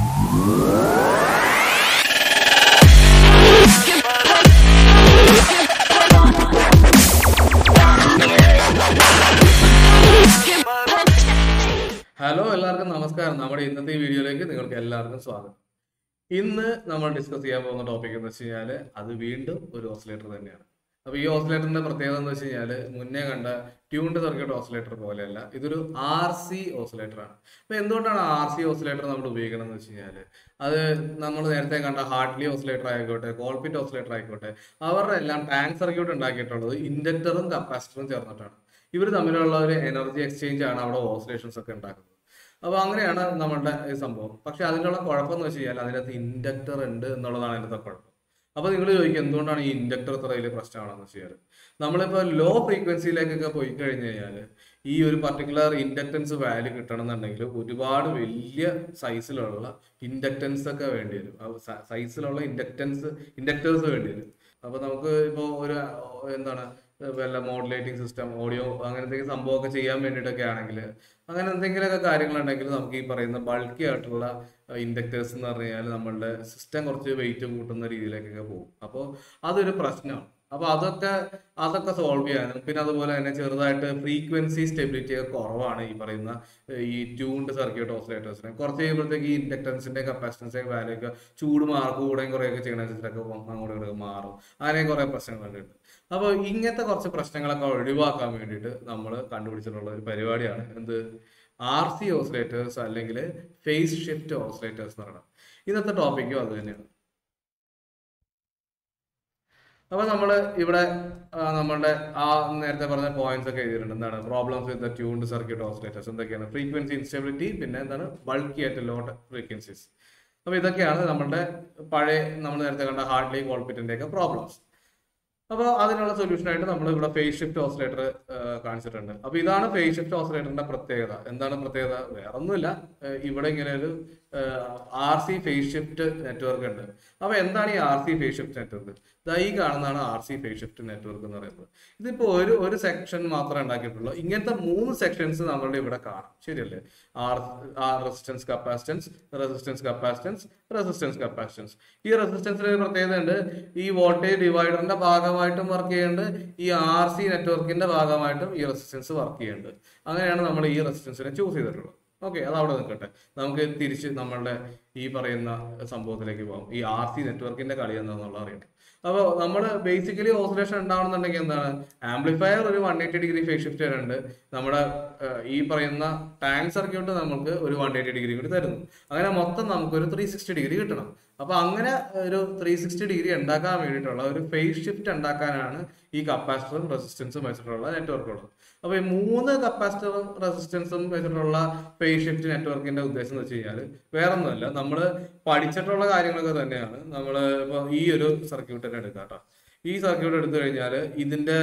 Hello എല്ലാവർക്കും നമസ്കാരം നമ്മുടെ ഇന്നത്തെ ഈ വീഡിയോയിലേക്ക് നിങ്ങൾക്ക് എല്ലാവർക്കും സ്വാഗതം ഇന്ന് നമ്മൾ ഡിസ്കസ് ചെയ്യാൻ പോകുന്ന ടോപ്പിക് എന്ന് വെച്ച് കഴിഞ്ഞാൽ അത് വീണ്ടും ഒരു ഓസിലേറ്റർ തന്നെയാണ് അപ്പൊ ഈ ഓസിലേറ്ററിന്റെ പ്രത്യേകത എന്ന് വെച്ച് കഴിഞ്ഞാൽ മുന്നേ കണ്ട ട്യൂൺഡ് സർക്യൂട്ട് ഓസിലേറ്റർ പോലെയല്ല ഇതൊരു ആർ സി ഓസിലേറ്റർ ആണ് അപ്പൊ എന്തുകൊണ്ടാണ് ആർ സി ഓസിലേറ്റർ നമ്മൾ ഉപയോഗിക്കണം എന്ന് വെച്ച് കഴിഞ്ഞാൽ അത് നമ്മൾ നേരത്തെ കണ്ട ഹാർട്ട്ലി ഓസിലേറ്റർ ആയിക്കോട്ടെ കോൾപിറ്റ് ഓസിലേറ്റർ ആയിക്കോട്ടെ അവരുടെ എല്ലാം ടാങ്ക് സർക്യൂട്ട് ഉണ്ടാക്കിയിട്ടുള്ളത് ഇൻഡക്ടറും കപ്പാസിറ്ററും ചേർന്നിട്ടാണ് ഇവർ തമ്മിലുള്ള ഒരു എനർജി എക്സ്ചേഞ്ച് ആണ് അവിടെ ഓസിലേഷൻസ് ഒക്കെ ഉണ്ടാക്കുന്നത് അപ്പൊ അങ്ങനെയാണ് നമ്മളുടെ ഈ സംഭവം പക്ഷെ അതിനുള്ള കുഴപ്പം എന്ന് വെച്ച് കഴിഞ്ഞാൽ അതിനകത്ത് ഇൻഡക്ടർ ഉണ്ട് എന്നുള്ളതാണ് അതിനകത്തെ കുഴപ്പം അപ്പൊ നിങ്ങൾ ചോദിക്കും എന്തുകൊണ്ടാണ് ഈ ഇൻഡക്ടർ ഇത്ര വലിയ പ്രശ്നമാണെന്ന് വെച്ചാൽ നമ്മളിപ്പോ ലോ ഫ്രീക്വൻസിയിലേക്കൊക്കെ പോയി കഴിഞ്ഞു കഴിഞ്ഞാൽ ഈ ഒരു പർട്ടിക്കുലർ ഇൻഡക്ടൻസ് വാല്യൂ കിട്ടണമെന്നുണ്ടെങ്കിൽ ഒരുപാട് വലിയ സൈസിലുള്ള ഇൻഡക്ടൻസ് ഒക്കെ വേണ്ടി വരും സൈസിലുള്ള ഇൻഡക്ടൻസ് ഇൻഡക്ടേഴ്സ് വേണ്ടി വരും അപ്പൊ നമുക്ക് ഇപ്പോൾ ഒരു എന്താണ് വല്ല മോഡുലേറ്റിംഗ് സിസ്റ്റം ഓഡിയോ അങ്ങനെ എന്തെങ്കിലും സംഭവമൊക്കെ ചെയ്യാൻ വേണ്ടിയിട്ടൊക്കെ ആണെങ്കിൽ അങ്ങനെ എന്തെങ്കിലുമൊക്കെ കാര്യങ്ങളുണ്ടെങ്കിൽ നമുക്ക് ഈ പറയുന്ന ബൾക്കി ആയിട്ടുള്ള ഇൻഡക്ടേഴ്സ് എന്ന് പറഞ്ഞു കഴിഞ്ഞാൽ നമ്മളുടെ സിസ്റ്റം കുറച്ച് വെയിറ്റ് കൂട്ടുന്ന രീതിയിലേക്കൊക്കെ പോകും അപ്പോൾ അതൊരു പ്രശ്നമാണ് അപ്പൊ അതൊക്കെ അതൊക്കെ സോൾവ് ചെയ്യാനും പിന്നെ അതുപോലെ തന്നെ ചെറുതായിട്ട് ഫ്രീക്വൻസി സ്റ്റെബിലിറ്റി ഒക്കെ കുറവാണ് ഈ പറയുന്ന ഈ ട്യൂൺഡ് സർക്യൂട്ട് ഓസിലേറ്റേഴ്സിന് കുറച്ച് കഴിയുമ്പോഴത്തേക്ക് ഈ ഇൻഡക്ടൻസിന്റെ കപ്പാസിറ്റൻസിന്റെ വാല്യൂ ഒക്കെ ചൂട് മാർക്ക് കൂടുകയും കുറേയൊക്കെ ചെയ്യണനുസരിച്ചൊക്കെ അങ്ങോട്ട് ഇങ്ങോട്ട് മാറും അങ്ങനെ കുറെ പ്രശ്നങ്ങളൊക്കെ ഉണ്ട് അപ്പോൾ ഇങ്ങനത്തെ കുറച്ച് പ്രശ്നങ്ങളൊക്കെ ഒഴിവാക്കാൻ വേണ്ടിയിട്ട് നമ്മൾ കണ്ടുപിടിച്ചിട്ടുള്ള ഒരു പരിപാടിയാണ് എന്ത് ആർ സി ഓസിലേറ്റേഴ്സ് അല്ലെങ്കിൽ ഫേസ് ഷിഫ്റ്റ് ഓസിലേറ്റേഴ്സ് എന്ന് പറയുന്നത് ഇന്നത്തെ ടോപ്പിക്കും അത് തന്നെയാണ് അപ്പൊ നമ്മൾ ഇവിടെ നമ്മളുടെ ആ നേരത്തെ പറഞ്ഞ പോയിന്റ്സ് ഒക്കെ എഴുതിയിട്ടുണ്ട് എന്താണ് problems with the tuned circuit oscillators എന്തൊക്കെയാണ് ഫ്രീക്വൻസി ഇൻസ്റ്റബിലിറ്റി പിന്നെ എന്താണ് ബൾക്കി ആയിട്ട് ലോട്ട് ഫ്രീക്വൻസീസ് അപ്പൊ ഇതൊക്കെയാണ് നമ്മളുടെ പഴയ നമ്മൾ നേരത്തെ കണ്ട ഹാർഡ്ലി കോൾപിറ്റിന്റെ ഒക്കെ പ്രോബ്ലംസ് അപ്പോൾ അതിനുള്ള സൊല്യൂഷൻ ആയിട്ട് നമ്മൾ ഇവിടെ ഫേസ് ഷിഫ്റ്റ് ഓസിലേറ്റർ കാണിച്ചിട്ടുണ്ട് അപ്പൊ ഇതാണ് ഫേസ് ഷിഫ്റ്റ് ഓസിലേറ്ററിന്റെ പ്രത്യേകത എന്താണ് പ്രത്യേകത വേറെ ഒന്നുമില്ല ഇവിടെ ഇങ്ങനെ ഒരു R C phase shift network ഉണ്ട് അപ്പൊ എന്താണ് ഈ R C phase shift network ഇതാ ഈ കാണുന്നതാണ് R C phase shift network എന്ന് പറയുന്നത് ഇതിപ്പോ ഒരു ഒരു സെക്ഷൻ മാത്രമേ ഉണ്ടാക്കിയിട്ടുള്ളൂ ഇങ്ങനത്തെ മൂന്ന് സെക്ഷൻസ് നമ്മളുടെ ഇവിടെ കാണാം ശരിയല്ലേ R R resistance capacitance resistance capacitance resistance capacitance ഈ റെസിസ്റ്റൻസിന് ഒരു പ്രത്യേകത ഉണ്ട് ഈ വോൾട്ടേജ് ഡിവൈഡറിന്റെ ഭാഗമായിട്ടും വർക്ക് ചെയ്യുന്നുണ്ട് ഈ ആർ സി നെറ്റ്വർക്കിന്റെ ഭാഗമായിട്ടും ഈ റെസിസ്റ്റൻസ് വർക്ക് ചെയ്യുന്നുണ്ട് അങ്ങനെയാണ് നമ്മൾ ഈ റെസിസ്റ്റൻസിനെ ചൂസ് ചെയ്തിട്ടുള്ളത് ഓക്കെ അത് അവിടെ നിൽക്കട്ടെ നമുക്ക് തിരിച്ച് നമ്മളുടെ ഈ പറയുന്ന സംഭവത്തിലേക്ക് പോകാം ഈ ആർ സി നെറ്റ്വർക്കിന്റെ കളി എന്താണെന്നുള്ള അറിയണം അപ്പോൾ നമ്മൾ ബേസിക്കലി ഓസിലേഷൻ ഉണ്ടാവണമെന്നുണ്ടെങ്കിൽ എന്താണ് ആംപ്ലിഫയർ ഒരു one eighty degree phase shift വരുന്നുണ്ട് നമ്മുടെ ഈ പറയുന്ന ടാങ്ക് സർക്യൂട്ട് നമുക്ക് ഒരു വൺ എയ്റ്റി ഡിഗ്രി കൂടി തരുന്നു അങ്ങനെ മൊത്തം നമുക്ക് ഒരു ത്രീ സിക്സ്റ്റി ഡിഗ്രി കിട്ടണം അപ്പൊ അങ്ങനെ ഒരു ത്രീ സിക്സ്റ്റി ഡിഗ്രി ഉണ്ടാക്കാൻ വേണ്ടിയിട്ടുള്ള ഒരു ഫേസ് ഷിഫ്റ്റ് ഉണ്ടാക്കാനാണ് ഈ കപ്പാസിറ്ററും റെസിസ്റ്റൻസും വെച്ചിട്ടുള്ള നെറ്റ്വർക്ക് ഉള്ളത് അപ്പൊ ഈ മൂന്ന് കപ്പാസിറ്ററും റെസിസ്റ്റൻസും വെച്ചിട്ടുള്ള ഫേസ് ഷിഫ്റ്റ് നെറ്റ്വർക്കിന്റെ ഉദ്ദേശം എന്ന് വെച്ച് കഴിഞ്ഞാൽ വേറെ ഒന്നുമല്ല നമ്മൾ പഠിച്ചിട്ടുള്ള കാര്യങ്ങളൊക്കെ തന്നെയാണ് നമ്മൾ ഇപ്പൊ ഈ ഒരു സർക്യൂട്ട് തന്നെ എടുക്കാം കേട്ടോ ഈ സർക്യൂട്ട് എടുത്തു കഴിഞ്ഞാൽ ഇതിന്റെ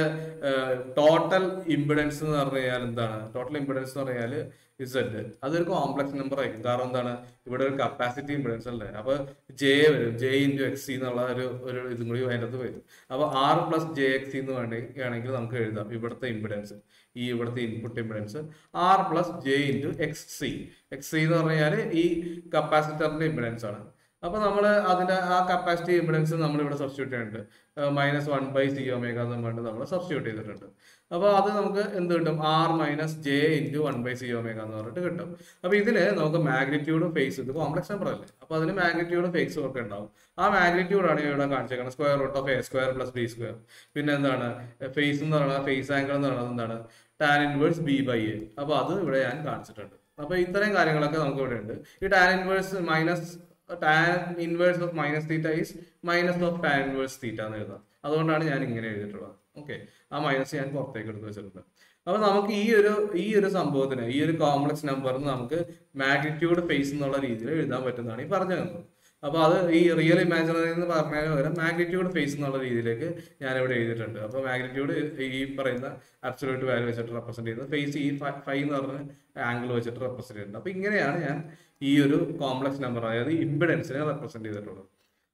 ടോട്ടൽ ഇമ്പിഡൻസ് എന്ന് പറഞ്ഞു കഴിഞ്ഞാൽ എന്താണ് ടോട്ടൽ ഇമ്പിഡൻസ് എന്ന് പറഞ്ഞാൽ ഇസഡ് അതൊരു കോംപ്ലക്സ് നമ്പർ ആയിരിക്കും കാരണം എന്താണ് ഇവിടെ ഒരു കപ്പാസിറ്റി ഇമ്പിഡൻസ് അല്ലേ അപ്പൊ ജെ വരും ജെ ഇൻറ്റു എക്സ് സി എന്നുള്ള ഒരു ഒരു ഇതും കൂടി അതിനകത്ത് വരും അപ്പൊ R plus J X C എന്ന് വേണമെങ്കിൽ നമുക്ക് എഴുതാം ഇവിടുത്തെ ഇമ്പിഡൻസ് ഈ ഇവിടുത്തെ input impedance R plus J into X C X C എന്ന് പറഞ്ഞാൽ ഈ കപ്പാസിറ്ററിന്റെ ഇമ്പിഡൻസ് ആണ് അപ്പൊ നമ്മൾ അതിന്റെ ആ കപ്പാസിറ്റി ഇമ്പിഡൻസ് നമ്മൾ ഇവിടെ സബ്സ്റ്റിറ്റ്യൂട്ട് ചെയ്യുന്നുണ്ട് minus one by C omega എന്ന് പറഞ്ഞിട്ട് നമ്മൾ സബ്സ്റ്റിറ്റ്യൂട്ട് ചെയ്തിട്ടുണ്ട് അപ്പോൾ അത് നമുക്ക് എന്ത് കിട്ടും R minus J into one by C omega എന്ന് പറഞ്ഞിട്ട് കിട്ടും അപ്പൊ ഇതില് നമുക്ക് മാഗ്നിറ്റ്യൂഡും ഫേസ് ഇത് കോംപ്ലക്സ് നമ്പർ അല്ലേ അപ്പൊ അതിന് മാഗ്നിറ്റ്യൂഡും ഫേസും ഒക്കെ ഉണ്ടാവും ആ മാഗ്നിറ്റ്യൂഡാണ് ഇവിടെ കാണിച്ചേക്കുന്നത് square root of A square plus B square പിന്നെ എന്താണ് ഫേസ് എന്ന് പറയുന്നത് ഫേസ് ആംഗിൾ എന്ന് പറയുന്നത് എന്താണ് tan inverse B by A അപ്പൊ അത് ഇവിടെ ഞാൻ കാണിച്ചിട്ടുണ്ട് അപ്പൊ ഇത്രയും കാര്യങ്ങളൊക്കെ നമുക്ക് ഇവിടെ ഉണ്ട് ഈ tan inverse minus tan inverse of minus theta is minus of tan inverse theta എന്ന് എഴുതാം അതുകൊണ്ടാണ് ഞാൻ ഇങ്ങനെ എഴുതിയിട്ടുള്ളത് ഓക്കെ ആ മൈനസ് ഞാൻ പുറത്തേക്ക് എടുത്ത് വെച്ചിട്ടുണ്ട് അപ്പൊ നമുക്ക് ഈ ഒരു ഈ ഒരു സംഭവത്തിന് ഈ ഒരു കോംപ്ലക്സ് നമ്പറിന് നമുക്ക് മാഗ്നിറ്റ്യൂഡ് ഫേസ് എന്നുള്ള രീതിയിൽ എഴുതാൻ പറ്റുന്നതാണ് ഈ പറഞ്ഞു തന്നത് അപ്പൊ അത് ഈ റിയൽ ഇമാജിനറി എന്ന് പറഞ്ഞതിന് പകരം മാഗ്നിറ്റ്യൂഡ് ഫേസ് എന്നുള്ള രീതിയിലേക്ക് ഞാൻ ഇവിടെ എഴുതിയിട്ടുണ്ട് അപ്പൊ മാഗ്നിറ്റ്യൂഡ് ഈ പറയുന്ന അബ്സൊല്യൂട്ട് വാല്യൂ വെച്ചിട്ട് റെപ്രസെന്റ് ചെയ്യുന്നത് ഫേസ് ഈ ഫൈവ് എന്ന് പറഞ്ഞ ആംഗിൾ വെച്ചിട്ട് റെപ്രസെന്റ് ചെയ്യുന്നത് അപ്പൊ ഇങ്ങനെയാണ് ഞാൻ ഈ ഒരു കോംപ്ലക്സ് നമ്പർ അതായത് ഇമ്പിഡൻസിനെ റെപ്രസെന്റ് ചെയ്തിട്ടുള്ളത്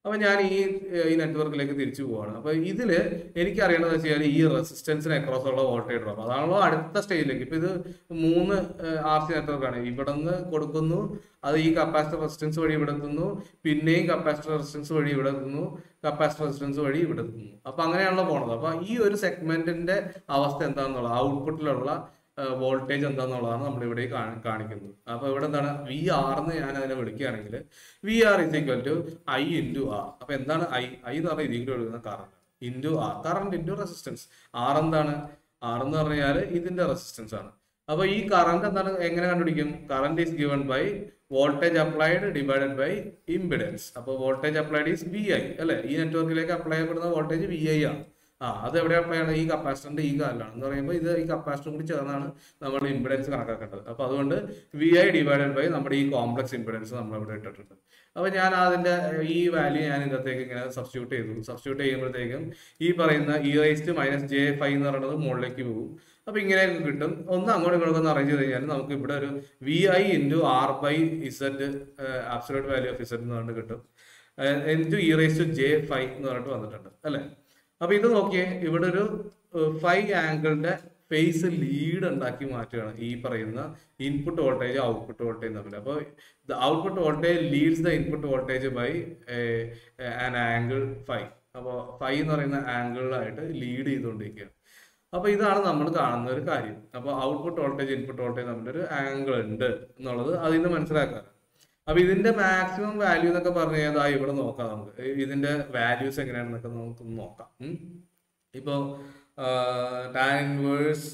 അപ്പൊ ഞാൻ ഈ ഏഹ്, ഈ നെറ്റ്വർക്കിലേക്ക് തിരിച്ചു പോവാണ് അപ്പൊ ഇതില് എനിക്ക് അറിയേണ്ടത് വെച്ചാൽ ഈ റെസിസ്റ്റൻസിന് അക്രോസ് ഉള്ള വോൾട്ടേജ് ഡ്രോപ്പ് അതാണല്ലോ അടുത്ത സ്റ്റേജിലേക്ക് ഇപ്പൊ ഇത് മൂന്ന് ആർ സി നെറ്റ്വർക്കാണ് ഇവിടെ നിന്ന് കൊടുക്കുന്നു അത് ഈ കപ്പാസിറ്റർ റെസിസ്റ്റൻസ് വഴി ഇവിടെ എത്തുന്നു പിന്നെയും കപ്പാസിറ്റർ റെസിസ്റ്റൻസ് വഴി ഇവിടെ എത്തുന്നു കപ്പാസിറ്റർ റെസിസ്റ്റൻസ് വഴി ഇവിടെ എത്തുന്നു അപ്പൊ അങ്ങനെയാണല്ലോ പോണത് അപ്പൊ ഈ ഒരു സെഗ്മെന്റിന്റെ അവസ്ഥ എന്താണെന്നുള്ളത് ഔട്ട്പുട്ടിലുള്ള വോൾട്ടേജ് എന്താണെന്നുള്ളതാണ് നമ്മൾ ഇവിടെ കാണി- കാണിക്കുന്നത് അപ്പൊ ഇവിടെ എന്താണ് വി ആർ എന്ന് ഞാൻ അതിനെ വിളിക്കുകയാണെങ്കിൽ V R is equal to I into R അപ്പൊ എന്താണ് ഐ ഐ എന്ന് പറഞ്ഞാൽ ഇതിൽ എഴുതുന്ന current into R current into resistance R എന്താണ് ആർ എന്ന് പറഞ്ഞാൽ ഇതിന്റെ റെസിസ്റ്റൻസ് ആണ് അപ്പൊ ഈ കറണ്ട് എന്താണ് എങ്ങനെ കണ്ടുപിടിക്കും current is given by voltage applied divided by impedance അപ്പോൾ voltage applied is V I അല്ലെ ഈ നെറ്റ്വർക്കിലേക്ക് അപ്ലൈ ചെയ്യപ്പെടുന്ന വോൾട്ടേജ് വി ഐ ആണ് ആ അത് എവിടെ അപ്ലൈ ചെയ്യണം ഈ കപ്പാസിറ്ററിന്റെ ഈ കാലിലാണ് എന്ന് പറയുമ്പോൾ ഇത് ഈ കപ്പാസിറ്റർ കൂടി ചേർന്നാണ് നമ്മൾ ഇംപിഡൻസ് കണക്കാക്കേണ്ടത് അപ്പൊ അതുകൊണ്ട് വി ഐ ഡിവൈഡഡ് ബൈ നമ്മുടെ ഈ കോംപ്ലക്സ് ഇംപിഡൻസ് നമ്മൾ ഇവിടെ ഇട്ടിട്ടുണ്ട് അപ്പൊ ഞാൻ അതിന്റെ ഈ വാല്യൂ ഞാൻ ഇതിനകത്തേക്ക് ഇങ്ങനെ സബ്സ്റ്റിറ്റ്യൂട്ട് ചെയ്തു സബ്സ്റ്റിറ്റ്യൂട്ട് ചെയ്യുമ്പോഴത്തേക്കും ഈ പറയുന്ന E raised minus J five എന്ന് പറയുന്നത് മുകളിലേക്ക് പോകും അപ്പൊ ഇങ്ങനെ കിട്ടും ഒന്ന് അങ്ങോട്ടും ഇങ്ങോട്ടും ഒന്ന് അറേഞ്ച് ചെയ്ത് കഴിഞ്ഞാൽ നമുക്ക് ഇവിടെ ഒരു V I into R by Z absolute value of Z എന്ന് പറഞ്ഞിട്ട് കിട്ടും into E raise to J five എന്ന് പറഞ്ഞിട്ട് വന്നിട്ടുണ്ട് അല്ലെ അപ്പൊ ഇത് നോക്കിയേ ഇവിടെ ഒരു ഫൈവ് ആംഗിളിന്റെ ഫേസ് ലീഡ് ഉണ്ടാക്കി മാറ്റുകയാണ് ഈ പറയുന്ന ഇൻപുട്ട് വോൾട്ടേജ് ഔട്ട്പുട്ട് വോൾട്ടേജ് തമ്മിൽ അപ്പോൾ the output voltage leads the input voltage by an angle five അപ്പോൾ ഫൈവ് എന്ന് പറയുന്ന ആംഗിളിലായിട്ട് ലീഡ് ചെയ്തുകൊണ്ടിരിക്കുകയാണ് അപ്പൊ ഇതാണ് നമ്മൾ കാണുന്ന ഒരു കാര്യം അപ്പൊ ഔട്ട്പുട്ട് വോൾട്ടേജ് ഇൻപുട്ട് വോൾട്ടേജ് തമ്മിലൊരു ആംഗിൾ ഉണ്ട് എന്നുള്ളത് അതിൽ നിന്ന് മനസ്സിലാക്കാം അപ്പൊ ഇതിന്റെ മാക്സിമം വാല്യൂ എന്നൊക്കെ പറഞ്ഞു കഴിഞ്ഞാൽ ഇവിടെ നോക്കാം നമുക്ക് ഇതിന്റെ വാല്യൂസ് എങ്ങനെയാണെന്നൊക്കെ നമുക്ക് നോക്കാം ഉം. ഇപ്പോ tan inverse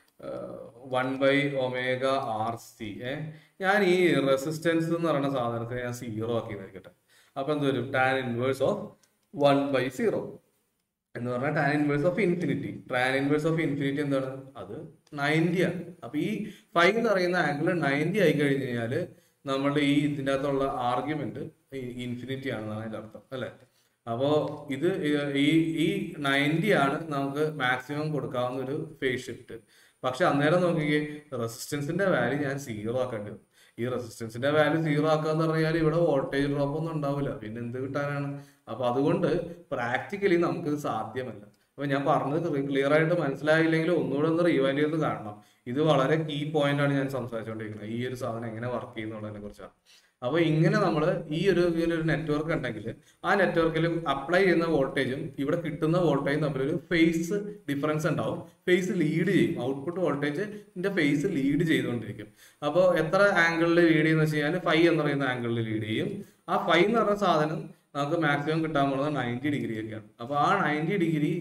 one by omega R C ഏ ഞാൻ ഈ റെസിസ്റ്റൻസ് എന്ന് പറയുന്ന സാധനത്തിന് ഞാൻ സീറോ ആക്കി നിൽക്കട്ടെ അപ്പൊ എന്ത് വരും tan inverse of one by zero എന്ന് പറഞ്ഞാൽ tan inverse of infinity tan inverse of infinity എന്താണ് അത് നയൻറ്റി ആണ് അപ്പൊ ഈ ഫൈവ് എന്ന് പറയുന്ന ആംഗിൾ നയൻറ്റി ആയി കഴിഞ്ഞ് കഴിഞ്ഞാല് നമ്മളുടെ ഈ ഇതിൻ്റെ അകത്തുള്ള ആർഗ്യുമെന്റ് ഇൻഫിനിറ്റി ആണെന്നാണ് അതിന്റെ അർത്ഥം അല്ലെ അപ്പോ ഇത് ഈ ഈ നയൻറ്റി ആണ് നമുക്ക് മാക്സിമം കൊടുക്കാവുന്ന ഒരു ഫേസ് ഷിഫ്റ്റ് പക്ഷെ അന്നേരം നോക്കിക്കേ റെസിസ്റ്റൻസിന്റെ വാല്യൂ ഞാൻ സീറോ ആക്കേണ്ടി വരും ഈ റെസിസ്റ്റൻസിന്റെ വാല്യൂ സീറോ ആക്കാന്ന് പറഞ്ഞാൽ ഇവിടെ വോൾട്ടേജ് ഡ്രോപ്പ് ഒന്നും ഉണ്ടാവില്ല പിന്നെ എന്ത് കിട്ടാനാണ് അപ്പൊ അതുകൊണ്ട് പ്രാക്ടിക്കലി നമുക്കിത് സാധ്യമല്ല അപ്പൊ ഞാൻ പറഞ്ഞത് ക്ലിയർ ആയിട്ട് മനസ്സിലായില്ലെങ്കിൽ ഒന്നുകൂടെ ഒന്ന് റീവൈൻഡ് ചെയ്ത് കാണണം ഇത് വളരെ കീ പോയിന്റ് ആണ് ഞാൻ സംസാരിച്ചുകൊണ്ടിരിക്കുന്നത് ഈ ഒരു സാധനം എങ്ങനെ വർക്ക് ചെയ്യുന്നുള്ളതിനെ കുറിച്ചാണ് അപ്പൊ ഇങ്ങനെ നമ്മൾ ഈ ഒരു ഇങ്ങനെ ഒരു നെറ്റ്വർക്ക് ഉണ്ടെങ്കിൽ ആ നെറ്റ്വർക്കിൽ അപ്ലൈ ചെയ്യുന്ന വോൾട്ടേജും ഇവിടെ കിട്ടുന്ന വോൾട്ടേജും തമ്മിലൊരു ഫേസ് ഡിഫറൻസ് ഉണ്ടാവും ഫേസ് ലീഡ് ചെയ്യും ഔട്ട്പുട്ട് വോൾട്ടേജിന്റെ ഫേസ് ലീഡ് ചെയ്തുകൊണ്ടിരിക്കും അപ്പോൾ എത്ര ആംഗിളിൽ ലീഡ് ചെയ്യുന്ന വെച്ച് കഴിഞ്ഞാൽ ഫൈവ് എന്ന് പറയുന്ന ആംഗിളിൽ ലീഡ് ചെയ്യും ആ ഫൈവ് എന്ന് പറഞ്ഞ സാധനം നമുക്ക് മാക്സിമം കിട്ടാൻ പോകുന്നത് നയൻറ്റി ഡിഗ്രി ഒക്കെയാണ് അപ്പോൾ ആ നയൻറ്റി ഡിഗ്രി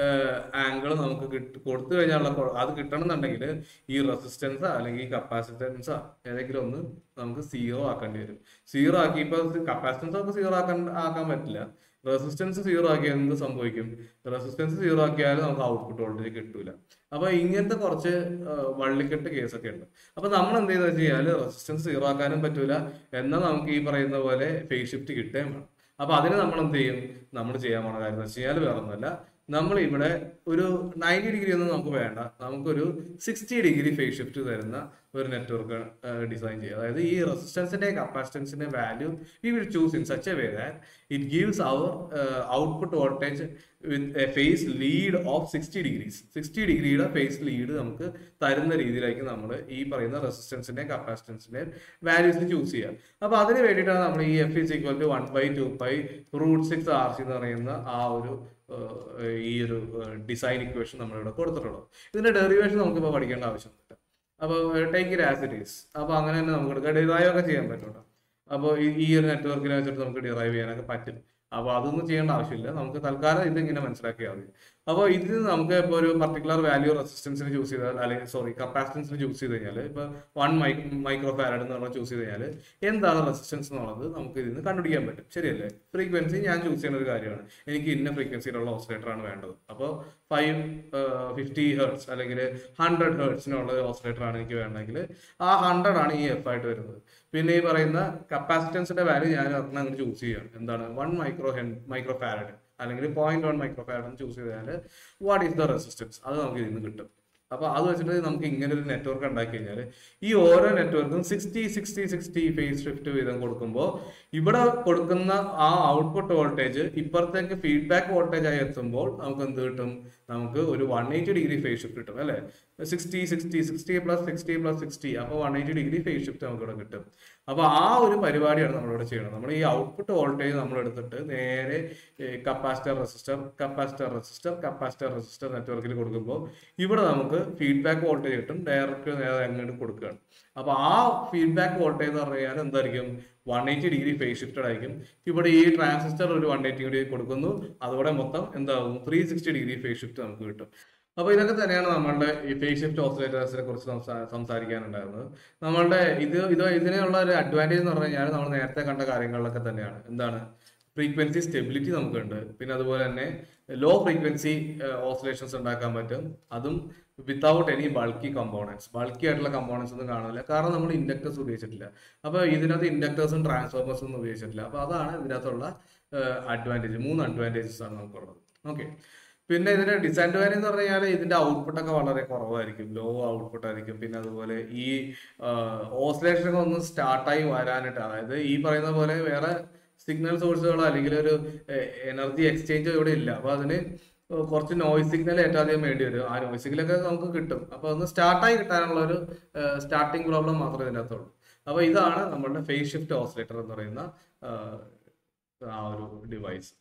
ആംഗിൾ നമുക്ക് കിട്ടി കൊടുത്തു കഴിഞ്ഞാലുള്ള കൊ- അത് കിട്ടണമെന്നുണ്ടെങ്കിൽ ഈ റെസിസ്റ്റൻസ് അല്ലെങ്കിൽ കപ്പാസിറ്റൻസ് ഏതെങ്കിലും ഒന്ന് നമുക്ക് സീറോ ആക്കേണ്ടി വരും സീറോ ആക്കി ഇപ്പൊ കപ്പാസിറ്റൻസ് ഒക്കെ സീറോ ആക്കാൻ ആക്കാൻ പറ്റില്ല റെസിസ്റ്റൻസ് സീറോ ആക്കിയാൽ എന്ത് സംഭവിക്കും റെസിസ്റ്റൻസ് സീറോ ആക്കിയാൽ നമുക്ക് ഔട്ട്പുട്ട് വോൾട്ടേജ് കിട്ടൂല അപ്പൊ ഇങ്ങനത്തെ കുറച്ച് ആ, വള്ളിക്കെട്ട് കേസൊക്കെ ഉണ്ട് അപ്പൊ നമ്മൾ എന്ത് ചെയ്യുന്നത് വെച്ച് കഴിഞ്ഞാൽ റെസിസ്റ്റൻസ് സീറോ ആക്കാനും പറ്റൂല എന്നാൽ നമുക്ക് ഈ പറയുന്ന പോലെ ഫേസ് ഷിഫ്റ്റ് കിട്ടുകയും വേണം അപ്പൊ അതിന് നമ്മൾ എന്ത് ചെയ്യും നമ്മൾ ചെയ്യാൻ പോണ കാര്യം എന്ന് വെച്ച് കഴിഞ്ഞാൽ വേറെ ഒന്നുമല്ല നമ്മൾ ഇവിടെ ഒരു നയൻറ്റി ഡിഗ്രി ഒന്നും നമുക്ക് വേണ്ട നമുക്കൊരു സിക്സ്റ്റി ഡിഗ്രി ഫേസ് ഷിഫ്റ്റ് തരുന്ന ഒരു നെറ്റ്വർക്ക് ഡിസൈൻ ചെയ്യുക അതായത് ഈ റെസിസ്റ്റൻസിന്റെ കപ്പാസിറ്റൻസിന്റെ value we will choose in such a way that it gives our output voltage with a phase lead of sixty degrees sixty ഡിഗ്രിയുടെ ഫേസ് ലീഡ് നമുക്ക് തരുന്ന രീതിയിലേക്ക് നമ്മൾ ഈ പറയുന്ന റെസിസ്റ്റൻസിന്റെ കപ്പാസിറ്റൻസിന്റെ വാല്യൂസ് ചൂസ് ചെയ്യുക അപ്പൊ അതിന് വേണ്ടിയിട്ടാണ് നമ്മൾ ഈ F is equal to one by two by root six R C എന്ന് പറയുന്ന ആ ഒരു ഏഹ്, ഈ ഒരു ഡിസൈൻ ഇക്വേഷൻ നമ്മളിവിടെ കൊടുത്തിട്ടുള്ളത് ഇതിന്റെ ഡെറിവേഷൻ നമുക്കിപ്പോൾ പഠിക്കേണ്ട ആവശ്യമില്ല അപ്പോൾ take it as it is അപ്പോൾ അങ്ങനെ തന്നെ നമുക്ക് എടുക്കാം ഡിറൈവ് ഒക്കെ ചെയ്യാൻ പറ്റും അപ്പോൾ ഈ ഒരു നെറ്റ്വർക്കിനെ വെച്ചിട്ട് നമുക്ക് ഡിറൈവ് ചെയ്യാനൊക്കെ പറ്റും അപ്പോൾ അതൊന്നും ചെയ്യേണ്ട ആവശ്യമില്ല നമുക്ക് തൽക്കാലം ഇതിങ്ങനെ മനസ്സിലാക്കിയാൽ മതി അപ്പോൾ ഇതിൽ നമുക്ക് ഇപ്പോൾ ഒരു പർട്ടിക്കുലർ വാല്യൂ റെസിസ്റ്റൻസിന് ചൂസ് ചെയ്താൽ അല്ലെങ്കിൽ സോറി കപ്പാസിറ്റൻസിന് ചൂസ് ചെയ്ത് കഴിഞ്ഞാൽ ഇപ്പോൾ വൺ മൈ മൈക്രോ ഫാരഡ് എന്ന് പറഞ്ഞാൽ ചൂസ് ചെയ്ത് കഴിഞ്ഞാൽ എന്താണ് റെസിസ്റ്റൻസ് എന്നുള്ളത് നമുക്ക് ഇതിൽ നിന്ന് കണ്ടുപിടിക്കാൻ പറ്റും ശരിയല്ലേ ഫ്രീക്വൻസി ഞാൻ ചൂസ് ചെയ്യുന്ന ഒരു കാര്യമാണ് എനിക്ക് ഇന്ന ഫ്രീക്വൻസിയിലുള്ള ഓസിലേറ്റർ ആണ് വേണ്ടത് അപ്പോൾ ഫൈവ് ഫിഫ്റ്റി ഹേർട്സ് അല്ലെങ്കിൽ ഹൺഡ്രഡ് ഹേർട്സിനുള്ള ഓസിലേറ്റർ ആണ് എനിക്ക് വേണമെങ്കിൽ ആ ഹൺഡ്രഡ് ആണ് ഈ എഫ് ആയിട്ട് വരുന്നത് പിന്നെ ഈ പറയുന്ന കപ്പാസിറ്റൻസിന്റെ വാല്യൂ ഞാൻ ഒരെണ്ണം അങ്ങനെ ചൂസ് ചെയ്യുകയാണ് എന്താണ് one micro hen micro farad അല്ലെങ്കിൽ പോയിന്റ് വൺ മൈക്രോ ഫാരഡ് എന്ന് ചൂസ് ചെയ്താൽ വാട്ട് ഈസ് ദ റെസിസ്റ്റൻസ് അത് നമുക്ക് ഇതിൽ നിന്ന് കിട്ടും അപ്പൊ അത് വെച്ചിട്ട് നമുക്ക് ഇങ്ങനെ ഒരു നെറ്റ്വർക്ക് ഉണ്ടാക്കി കഴിഞ്ഞാൽ ഈ ഓരോ നെറ്റ്വർക്കും sixty sixty sixty phase shift വീതം കൊടുക്കുമ്പോൾ ഇവിടെ കൊടുക്കുന്ന ആ ഔട്ട്പുട്ട് വോൾട്ടേജ് ഇപ്പുറത്തേക്ക് ഫീഡ്ബാക്ക് വോൾട്ടേജ് ആയി എത്തുമ്പോൾ നമുക്ക് എന്ത് കിട്ടും നമുക്ക് ഒരു one eighty degree phase shift കിട്ടും അല്ലെ sixty sixty sixty plus sixty plus sixty അപ്പോൾ one eighty degree phase shift നമുക്ക് ഇവിടെ കിട്ടും അപ്പൊ ആ ഒരു പരിപാടിയാണ് നമ്മളിവിടെ ചെയ്യുന്നത് നമ്മൾ ഈ ഔട്ട്പുട്ട് വോൾട്ടേജ് നമ്മൾ എടുത്തിട്ട് നേരെ capacitor resistor capacitor resistor capacitor resistor നെറ്റ്വർക്കിൽ കൊടുക്കുമ്പോൾ ഇവിടെ നമുക്ക് ഫീഡ്ബാക്ക് വോൾട്ടേജ് കിട്ടും ഡയറക്റ്റ് നേരെ അങ്ങോട്ട് കൊടുക്കുകയാണ് അപ്പൊ ആ ഫീഡ്ബാക്ക് വോൾട്ടേജ് എന്ന് പറഞ്ഞു കഴിഞ്ഞാൽ എന്തായിരിക്കും one eighty degree phase shifted ആയിരിക്കും ഇവിടെ ഈ ട്രാൻസിസ്റ്റർ ഒരു വൺ എയ്റ്റി ഡിഗ്രി കൊടുക്കുന്നു അതോടെ മൊത്തം എന്താകും three sixty degree phase shift നമുക്ക് കിട്ടും അപ്പൊ ഇതൊക്കെ തന്നെയാണ് നമ്മളുടെ ഈ ഫേസ് ഷിഫ്റ്റ് ഓസിലേറ്റേഴ്സിനെ കുറിച്ച് സംസാ- സംസാരിക്കാനുണ്ടായിരുന്നത് നമ്മളുടെ ഇത് ഇത് ഇതിനുള്ള ഒരു അഡ്വാൻറ്റേജ് എന്ന് പറഞ്ഞു കഴിഞ്ഞാൽ നമ്മൾ നേരത്തെ കണ്ട കാര്യങ്ങളിലൊക്കെ തന്നെയാണ് എന്താണ് ഫ്രീക്വൻസി സ്റ്റെബിലിറ്റി നമുക്കുണ്ട് പിന്നെ അതുപോലെ തന്നെ ലോ ഫ്രീക്വൻസി ഓസിലേഷൻസ് ഉണ്ടാക്കാൻ പറ്റും അതും without any bulky components bulky ആയിട്ടുള്ള കമ്പോണൻസ് ഒന്നും കാണില്ല കാരണം നമ്മൾ ഇൻഡക്ടേഴ്സ് ഉപയോഗിച്ചിട്ടില്ല അപ്പൊ ഇതിനകത്ത് ഇൻഡക്ടേഴ്സും ട്രാൻസ്ഫോമേഴ്സും ഒന്നും ഉപയോഗിച്ചിട്ടില്ല അപ്പൊ അതാണ് ഇതിനകത്തുള്ള അഡ്വാൻറ്റേജ് മൂന്ന് അഡ്വാൻറ്റേജസ് ആണ് നമുക്കുള്ളത് ഓക്കെ പിന്നെ ഇതിന്റെ ഡിസഡ്വാൻറ്റേജ് എന്ന് പറഞ്ഞു കഴിഞ്ഞാൽ ഇതിന്റെ ഔട്ട്പുട്ട് ഒക്കെ വളരെ കുറവായിരിക്കും ലോ ഔട്ട്പുട്ട് ആയിരിക്കും പിന്നെ അതുപോലെ ഈ ഓസിലേഷൻ ഒക്കെ ഒന്ന് സ്റ്റാർട്ടായി വരാനായിട്ട് അതായത് ഈ പറയുന്ന പോലെ വേറെ സിഗ്നൽ സോഴ്സുകളോ അല്ലെങ്കിൽ ഒരു എനർജി എക്സ്ചേഞ്ചോ ഇവിടെ ഇല്ല അപ്പൊ അതിന് കുറച്ച് നോയ്സ് സിഗ്നൽ ഏറ്റവും അധികം വേണ്ടി വരും ആ നോയ്സ് സിഗ്നലൊക്കെ നമുക്ക് കിട്ടും അപ്പൊ ഒന്ന് സ്റ്റാർട്ടായി കിട്ടാനുള്ള ഒരു സ്റ്റാർട്ടിങ് പ്രോബ്ലം മാത്രമേ ഇതിനകത്തുള്ളൂ അപ്പൊ ഇതാണ് നമ്മളുടെ ഫേസ് ഷിഫ്റ്റ് ഓസിലേറ്റർ എന്ന് പറയുന്ന ആ, ആ ഒരു ഡിവൈസ്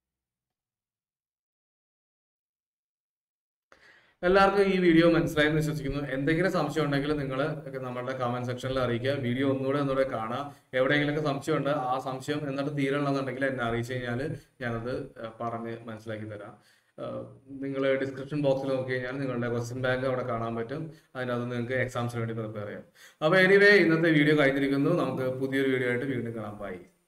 എല്ലാവർക്കും ഈ വീഡിയോ മനസ്സിലായെന്ന് വിശ്വസിക്കുന്നു എന്തെങ്കിലും സംശയം ഉണ്ടെങ്കിൽ നിങ്ങൾ നമ്മുടെ കമന്റ് സെക്ഷനിൽ അറിയിക്കുക വീഡിയോ ഒന്നുകൂടെ ഒന്നുകൂടെ കാണാം എവിടെയെങ്കിലുമൊക്കെ സംശയമുണ്ട് ആ സംശയം എന്നിട്ട് തീരണമെന്നുണ്ടെങ്കിൽ എന്നെ അറിയിച്ചു കഴിഞ്ഞാൽ ഞാനത് ഏഹ്, പറഞ്ഞ് മനസ്സിലാക്കി തരാം നിങ്ങൾ ഡിസ്ക്രിപ്ഷൻ ബോക്സിൽ നോക്കി കഴിഞ്ഞാൽ നിങ്ങളുടെ ക്വസ്റ്റ്യൻ ബാങ്ക് അവിടെ കാണാൻ പറ്റും അതിനകത്ത് നിങ്ങൾക്ക് എക്സാംസിന് വേണ്ടി പ്രിപ്പയർ ചെയ്യാം അപ്പോൾ എനിവേ ഇന്നത്തെ വീഡിയോ കഴിഞ്ഞിരിക്കുന്നു നമുക്ക് പുതിയൊരു വീഡിയോ ആയിട്ട് വീണ്ടും കാണാം ബൈ